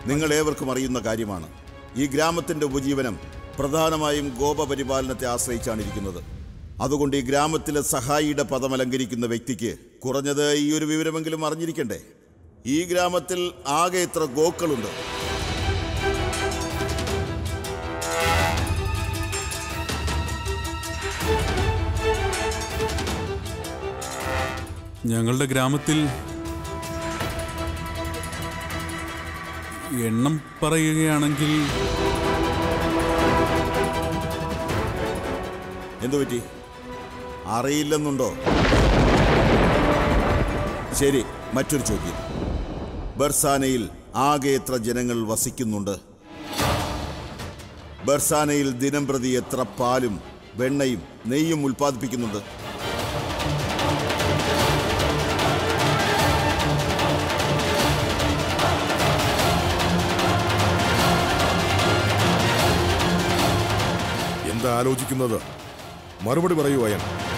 നിങ്ങൾ ഏവർക്കും അറിയുന്ന കാര്യമാണ് ഈ ഗ്രാമത്തിന്റെ ഉപജീവനം പ്രധാനമായും ഗോപപരിപാലനത്തെ ആശ്രയിച്ചാണ് ഇരിക്കുന്നത് അതുകൊണ്ട് ഈ ഗ്രാമത്തിലെ സഹായിയുടെ പദം അലങ്കരിക്കുന്ന വ്യക്തിക്ക് കുറഞ്ഞത് ഈ ഒരു വിവരമെങ്കിലും അറിഞ്ഞിരിക്കണ്ടേ ഈ ഗ്രാമത്തിൽ ആകെ എത്ര ഗോക്കളുണ്ട് ഞങ്ങളുടെ ഗ്രാമത്തിൽ എണ്ണം പറയുകയാണെങ്കിൽ എന്തു പറ്റി അറിയില്ലെന്നുണ്ടോ ശരി മറ്റൊരു ചോദ്യം ബർസാനയിൽ ആകെ എത്ര ജനങ്ങൾ വസിക്കുന്നുണ്ട് ബർസാനയിൽ ദിനം പ്രതി എത്ര പാലും വെണ്ണയും നെയ്യും ഉൽപ്പാദിപ്പിക്കുന്നുണ്ട് എന്താ ആലോചിക്കുന്നത് മറുപടി പറയൂ അയൻ